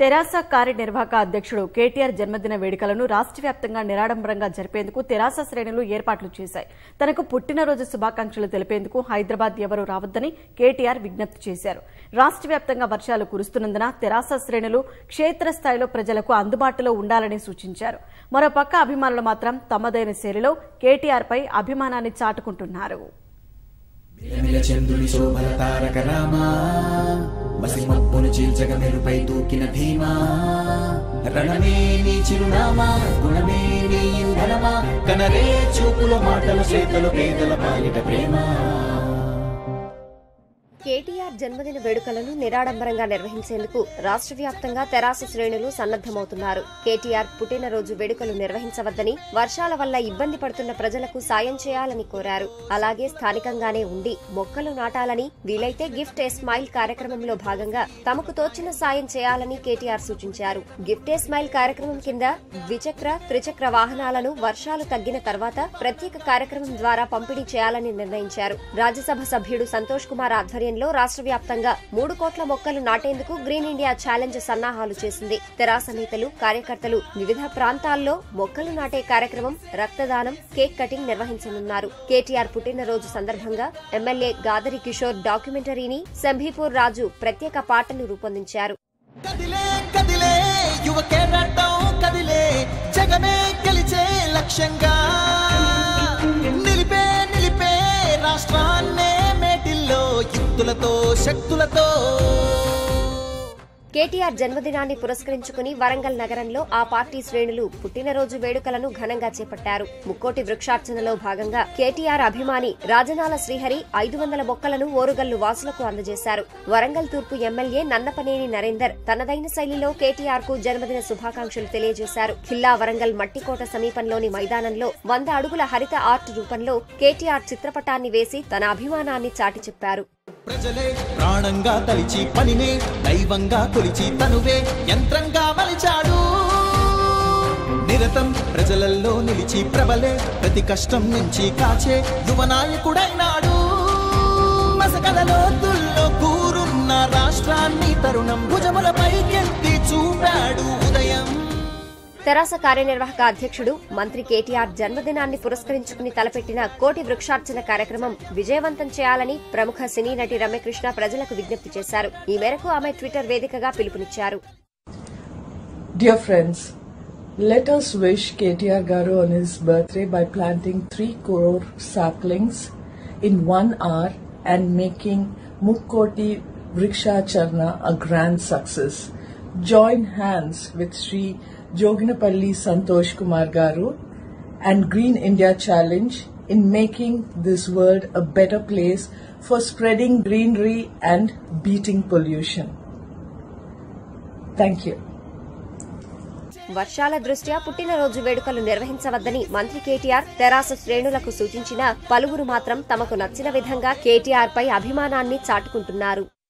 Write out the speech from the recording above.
తెరాస కార్యనిర్వాహక అధ్యక్షుడు కేటీఆర్ జన్మదిన వేడుకలను రాష్ట్ర వ్యాప్తంగా నిరాడంబరంగా జరిపేందుకు తెరాస శ్రేణులు ఏర్పాట్లు చేశాయి తనకు పుట్టినరోజు శుభాకాంక్షలు తెలిపేందుకు హైదరాబాద్ ఎవరూ రావద్దని కేటీఆర్ విజ్ఞప్తి చేశారు రాష్ట్ర వ్యాప్తంగా వర్షాలు కురుస్తున్నందున తెరాస శ్రేణులు క్షేత్రస్థాయిలో ప్రజలకు అందుబాటులో ఉండాలని సూచించారు మరోపక్క అభిమానులు మాత్రం తమదైన శైలిలో కేటీఆర్పై అభిమానాన్ని చాటుకుంటున్నారు మిలమిల చంద్రుని శోభల తారక రామా మసి మబ్బును చీల్చగ మెరుపై దూకిన ధీమా రణమే నీ చిరునామా గుణమే నీ ఇంధనమా కనరే చూపుల మాటల చేతలు పేదల పాలిట ప్రేమ కేటీఆర్ జన్మదిన వేడుకలను నిరాడంబరంగా నిర్వహించేందుకు రాష్ట్ర వ్యాప్తంగా తెరాస శ్రేణులు సన్నద్దమవుతున్నారు కేటీఆర్ పుట్టినరోజు వేడుకలు నిర్వహించవద్దని వర్షాల వల్ల ఇబ్బంది పడుతున్న ప్రజలకు సాయం చేయాలని కోరారు అలాగే స్థానికంగానే ఉండి మొక్కలు నాటాలని వీలైతే గిఫ్ట్ ఏ స్మైల్ కార్యక్రమంలో భాగంగా తమకు తోచిన సాయం చేయాలని కేటీఆర్ సూచించారు గిఫ్ట్ ఏ స్మైల్ కార్యక్రమం కింద ద్విచక్ర త్రిచక్ర వాహనాలను వర్షాలు తగ్గిన తర్వాత ప్రత్యేక కార్యక్రమం ద్వారా పంపిణీ చేయాలని నిర్ణయించారు రాజ్యసభ సభ్యుడు సంతోష్ కుమార్ ఆధ్వర్యంలో రాష్ట్ర వ్యాప్తంగా మూడు కోట్ల మొక్కలు నాటేందుకు గ్రీన్ ఇండియా ఛాలెంజ్ సన్నాహాలు చేసింది తెరాస నేతలు కార్యకర్తలు వివిధ ప్రాంతాల్లో మొక్కలు నాటే కార్యక్రమం రక్తదానం కేక్ కటింగ్ నిర్వహించనున్నారు కేటీఆర్ పుట్టినరోజు సందర్భంగా ఎమ్మెల్యే గాదరి కిషోర్ డాక్యుమెంటరీని సంభీపూర్ రాజు ప్రత్యేక పాటలు రూపొందించారు కదిలే కదిలే యువ కెరటం కదిలే జగమే గెలిచే లక్ష్యంగా నిలిపే నిలిపే రాష్ట్రాన్నే మేటిల్లో యుక్తులతో శక్తులతో కేటీఆర్ జన్మదినాన్ని పురస్కరించుకుని వరంగల్ నగరంలో ఆ పార్టీ శ్రేణులు పుట్టినరోజు వేడుకలను ఘనంగా చేపట్టారు ముక్కోటి వృక్షార్చనలో భాగంగా కేటీఆర్ అభిమాని రాజనాల శ్రీహరి ఐదు వందల మొక్కలను ఓరుగల్లు వాసులకు అందజేశారు వరంగల్ తూర్పు ఎమ్మెల్యే నన్నపనేని నరేందర్ తనదైన శైలిలో కేటీఆర్ కు జన్మదిన శుభాకాంక్షలు తెలియజేశారు ఖిల్లా వరంగల్ మట్టికోట సమీపంలోని మైదానంలో వంద అడుగుల హరిత ఆర్ట్ రూపంలో కేటీఆర్ చిత్రపటాన్ని వేసి తన అభిమానాన్ని చాటి చెప్పారు ప్రజలే ప్రాణంగా తలిచి పనినే దైవంగా కొలిచి తనువే యంత్రంగా మలిచాడు నిరతం ప్రజలల్లో నిలిచి ప్రబలే ప్రతి కష్టం నుంచి కాచే యువ నాయకుడైనాడు మసకల లోతుల్లో కూరున్న రాష్ట్రాన్ని తరుణం భుజములపైకెత్తి చూపాడు ఉదయం తెరాస కార్యనిర్వాహక అధ్యక్షుడు మంత్రి కేటీఆర్ జన్మదినాన్ని పురస్కరించుకుని తలపెట్టిన కోటి వృక్షార్చన కార్యక్రమం విజయవంతం చేయాలని ప్రముఖ సినీ నటి రమ్యకృష్ణ ప్రజలకు విజ్ఞప్తి చేశారు ఈ మేరకు ఆమె ట్విట్టర్ వేదికగా పిలుపునిచ్చారు Dear friends, let us wish KTR Garu on his birthday by planting 3 crore saplings in one hour and making Mukkoti Vriksha Charna a grand success. Join hands with Sri Joginapalli Santosh Kumar Garu and Green India Challenge in making this world a better place for spreading greenery and beating pollution. Thank you. వర్షాల దృష్ట్యా పుట్టినరోజు వేడుకలు నిర్వహించవద్దని మంత్రి కేటీఆర్ తెరాస శ్రేణులకు సూచించినా పలువురు మాత్రం తమకు నచ్చిన విధంగా కేటీఆర్ పై అభిమానాన్ని చాటుకుంటున్నారు